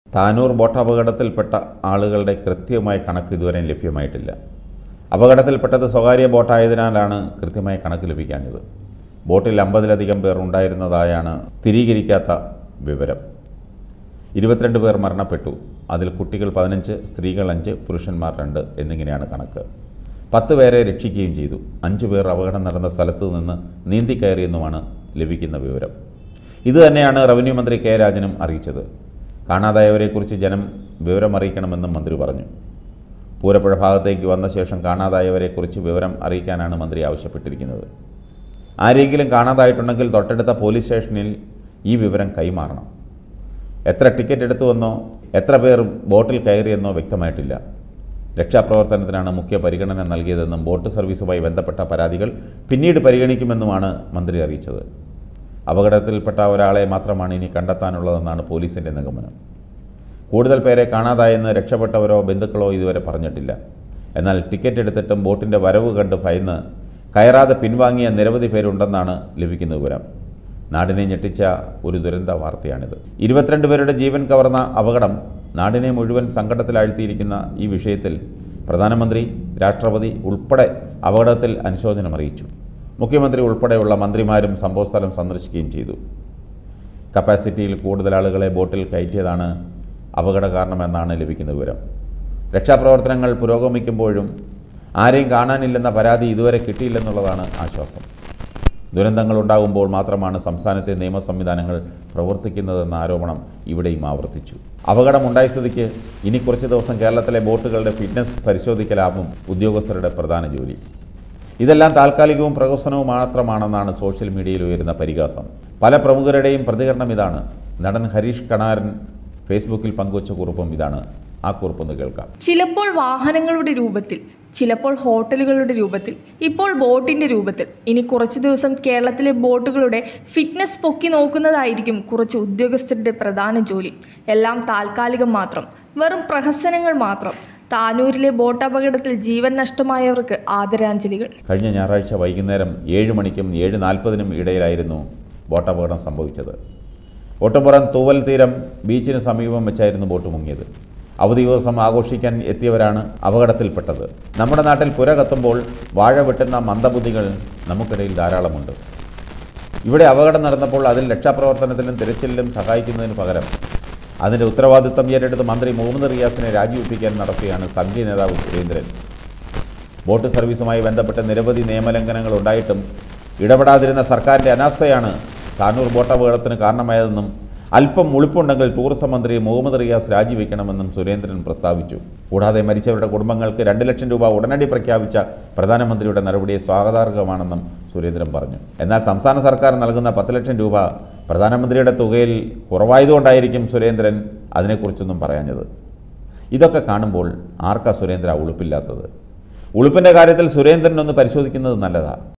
താനൂർ ബോട്ടപകടത്തിൽപ്പെട്ട ആളുകളുടെ കൃത്യമായ കണക്ക് ഇതുവരെ ലഭ്യമായിട്ടില്ല അപകടത്തിൽപ്പെട്ടത് സ്വകാര്യ ബോട്ടായതിനാലാണ് കൃത്യമായ കണക്ക് ലഭിക്കാഞ്ഞത് ബോട്ടിൽ അമ്പതിലധികം പേർ ഉണ്ടായിരുന്നതായാണ് സ്ഥിരീകരിക്കാത്ത വിവരം ഇരുപത്തിരണ്ട് പേർ മരണപ്പെട്ടു അതിൽ കുട്ടികൾ പതിനഞ്ച് സ്ത്രീകൾ അഞ്ച് പുരുഷന്മാർ രണ്ട് എന്നിങ്ങനെയാണ് കണക്ക് പത്ത് പേരെ രക്ഷിക്കുകയും ചെയ്തു അഞ്ചു പേർ അപകടം നടന്ന സ്ഥലത്ത് നിന്ന് നീന്തി കയറിയെന്നുമാണ് ലഭിക്കുന്ന വിവരം ഇതുതന്നെയാണ് റവന്യൂ മന്ത്രി കെ രാജനും അറിയിച്ചത് കാണാതായവരെക്കുറിച്ച് ജനം വിവരമറിയിക്കണമെന്നും മന്ത്രി പറഞ്ഞു പൂരപ്പുഴ ഭാഗത്തേക്ക് വന്ന ശേഷം കാണാതായവരെക്കുറിച്ച് വിവരം അറിയിക്കാനാണ് മന്ത്രി ആവശ്യപ്പെട്ടിരിക്കുന്നത് ആരെങ്കിലും കാണാതായിട്ടുണ്ടെങ്കിൽ തൊട്ടടുത്ത പോലീസ് സ്റ്റേഷനിൽ ഈ വിവരം കൈമാറണം എത്ര ടിക്കറ്റ് എടുത്തുവെന്നോ എത്ര പേർ ബോട്ടിൽ കയറിയെന്നോ വ്യക്തമായിട്ടില്ല രക്ഷാപ്രവർത്തനത്തിനാണ് മുഖ്യ പരിഗണന നൽകിയതെന്നും ബോട്ട് സർവീസുമായി ബന്ധപ്പെട്ട പരാതികൾ പിന്നീട് പരിഗണിക്കുമെന്നുമാണ് മന്ത്രി അറിയിച്ചത് അപകടത്തിൽപ്പെട്ട ഒരാളെ മാത്രമാണ് ഇനി കണ്ടെത്താനുള്ളതെന്നാണ് പോലീസിൻ്റെ നിഗമനം കൂടുതൽ പേരെ കാണാതായെന്ന് രക്ഷപ്പെട്ടവരോ ബന്ധുക്കളോ ഇതുവരെ പറഞ്ഞിട്ടില്ല എന്നാൽ ടിക്കറ്റ് എടുത്തിട്ടും ബോട്ടിൻ്റെ വരവ് കണ്ട് ഭയന്ന് കയറാതെ പിൻവാങ്ങിയ നിരവധി പേരുണ്ടെന്നാണ് ലഭിക്കുന്ന വിവരം നാടിനെ ഞെട്ടിച്ച ഒരു ദുരന്ത വാർത്തയാണിത് ഇരുപത്തിരണ്ട് പേരുടെ ജീവൻ കവർന്ന അപകടം നാടിനെ മുഴുവൻ സങ്കടത്തിലാഴ്ത്തിയിരിക്കുന്ന ഈ വിഷയത്തിൽ പ്രധാനമന്ത്രി രാഷ്ട്രപതി ഉൾപ്പെടെ അപകടത്തിൽ അനുശോചനം അറിയിച്ചു മുഖ്യമന്ത്രി ഉൾപ്പെടെയുള്ള മന്ത്രിമാരും സംഭവസ്ഥലം സന്ദർശിക്കുകയും ചെയ്തു കപ്പാസിറ്റിയിൽ കൂടുതൽ ആളുകളെ ബോട്ടിൽ കയറ്റിയതാണ് അപകട കാരണമെന്നാണ് ലഭിക്കുന്ന വിവരം രക്ഷാപ്രവർത്തനങ്ങൾ പുരോഗമിക്കുമ്പോഴും ആരെയും കാണാനില്ലെന്ന പരാതി ഇതുവരെ കിട്ടിയില്ലെന്നുള്ളതാണ് ആശ്വാസം ദുരന്തങ്ങൾ ഉണ്ടാകുമ്പോൾ മാത്രമാണ് സംസ്ഥാനത്തെ നിയമ സംവിധാനങ്ങൾ പ്രവർത്തിക്കുന്നതെന്ന ആരോപണം ഇവിടെയും ആവർത്തിച്ചു അപകടമുണ്ടായ സ്ഥിതിക്ക് ഇനി കുറച്ച് ദിവസം കേരളത്തിലെ ബോട്ടുകളുടെ ഫിറ്റ്നസ് പരിശോധിക്കലാവും ഉദ്യോഗസ്ഥരുടെ പ്രധാന ജോലി ഇതെല്ലാം താൽക്കാലികവും പ്രഹസനവും മാത്രമാണെന്നാണ് സോഷ്യൽ മീഡിയയിൽ ഉയരുന്ന പരിഹാസം പല പ്രമുഖരുടെയും പ്രതികരണം ഇതാണ് നടൻ ഹരീഷ് കണാരൻ ഫേസ്ബുക്കിൽ പങ്കുവച്ച കുറിപ്പും ഇതാണ് ആ കുറിപ്പൊന്ന് കേൾക്കാം ചിലപ്പോൾ വാഹനങ്ങളുടെ രൂപത്തിൽ ചിലപ്പോൾ ഹോട്ടലുകളുടെ രൂപത്തിൽ ഇപ്പോൾ ബോട്ടിന്റെ രൂപത്തിൽ ഇനി കുറച്ചു ദിവസം കേരളത്തിലെ ബോട്ടുകളുടെ ഫിറ്റ്നസ് പൊക്കി നോക്കുന്നതായിരിക്കും കുറച്ച് ഉദ്യോഗസ്ഥരുടെ പ്രധാന ജോലി എല്ലാം താൽക്കാലികം മാത്രം വെറും പ്രഹസനങ്ങൾ മാത്രം താനൂരിലെ ബോട്ട് അപകടത്തിൽ ജീവൻ നഷ്ടമായവർക്ക് ആദരാഞ്ജലികൾ കഴിഞ്ഞ ഞായറാഴ്ച വൈകുന്നേരം ഏഴ് മണിക്കും ഏഴ് നാൽപ്പതിനും ഇടയിലായിരുന്നു ബോട്ടപകടം സംഭവിച്ചത് ഒട്ടുപുറം തൂവൽ തീരം ബീച്ചിന് സമീപം വെച്ചായിരുന്നു ബോട്ട് മുങ്ങിയത് അവധി ദിവസം ആഘോഷിക്കാൻ എത്തിയവരാണ് അപകടത്തിൽപ്പെട്ടത് നമ്മുടെ നാട്ടിൽ പുര കത്തുമ്പോൾ വാഴ വെട്ടുന്ന മന്ദബുദ്ധികൾ നമുക്കിടയിൽ ധാരാളമുണ്ട് ഇവിടെ അപകടം നടന്നപ്പോൾ അതിൽ രക്ഷാപ്രവർത്തനത്തിലും തിരച്ചിലിലും സഹായിക്കുന്നതിന് പകരം അതിൻ്റെ ഉത്തരവാദിത്തം ഏറ്റെടുത്ത് മന്ത്രി മുഹമ്മദ് റിയാസിനെ രാജിവെപ്പിക്കാൻ നടത്തുകയാണ് സംഘീയ നേതാവ് സുരേന്ദ്രൻ ബോട്ട് സർവീസുമായി ബന്ധപ്പെട്ട് നിരവധി നിയമലംഘനങ്ങൾ ഉണ്ടായിട്ടും ഇടപെടാതിരുന്ന സർക്കാരിൻ്റെ അനാസ്ഥയാണ് താനൂർ ബോട്ട് അപകടത്തിന് കാരണമായതെന്നും അല്പം മുളിപ്പുണ്ടെങ്കിൽ ടൂറിസം മന്ത്രി മുഹമ്മദ് റിയാസ് രാജിവെക്കണമെന്നും സുരേന്ദ്രൻ പ്രസ്താവിച്ചു കൂടാതെ മരിച്ചവരുടെ കുടുംബങ്ങൾക്ക് രണ്ട് ലക്ഷം രൂപ ഉടനടി പ്രഖ്യാപിച്ച പ്രധാനമന്ത്രിയുടെ നടപടിയെ സ്വാഗതാർഹമാണെന്നും സുരേന്ദ്രൻ പറഞ്ഞു എന്നാൽ സംസ്ഥാന സർക്കാർ നൽകുന്ന പത്ത് ലക്ഷം രൂപ പ്രധാനമന്ത്രിയുടെ തുകയിൽ കുറവായതുകൊണ്ടായിരിക്കും സുരേന്ദ്രൻ അതിനെക്കുറിച്ചൊന്നും പറയാഞ്ഞത് ഇതൊക്കെ കാണുമ്പോൾ ആർക്കാ സുരേന്ദ്ര ഉളുപ്പില്ലാത്തത് ഉളുപ്പിൻ്റെ കാര്യത്തിൽ സുരേന്ദ്രൻ ഒന്ന് പരിശോധിക്കുന്നത് നല്ലതാണ്